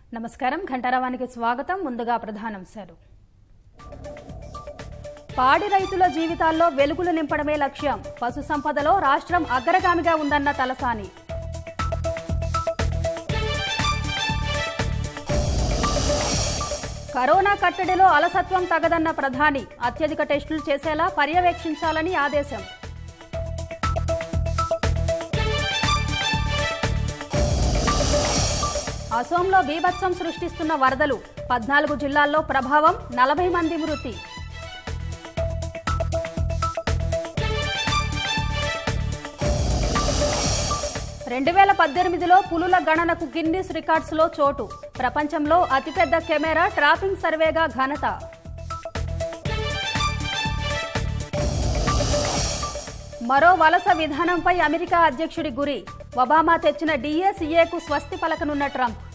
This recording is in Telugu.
నమస్కారం ఘంటారావానికి స్వాగతం ముందుగా ప్రధానాంశాలు పాడి రైతుల జీవితాల్లో వెలుగులు నింపడమే లక్ష్యం పశు సంపదలో రాష్ట్రం అగ్రగామిగా ఉందన్న తలసాని కరోనా కట్టడిలో అలసత్వం తగదన్న ప్రధాని అత్యధిక టెస్టులు చేసేలా పర్యవేక్షించాలని ఆదేశం అసోంలో బీభత్సం సృష్టిస్తున్న వరదలు పద్నాలుగు జిల్లాల్లో ప్రభావం నలభై మంది మృతి రెండు వేల పద్దెనిమిదిలో పులుల గణనకు గిన్నీస్ రికార్డ్స్లో చోటు ప్రపంచంలో అతిపెద్ద కెమెరా ట్రాపింగ్ సర్వేగా ఘనత మరో వలస విధానంపై అమెరికా అధ్యక్షుడి గురి ఒబామా తెచ్చిన డిఎస్ఈఏకు స్వస్తి పలకనున్న ట్రంప్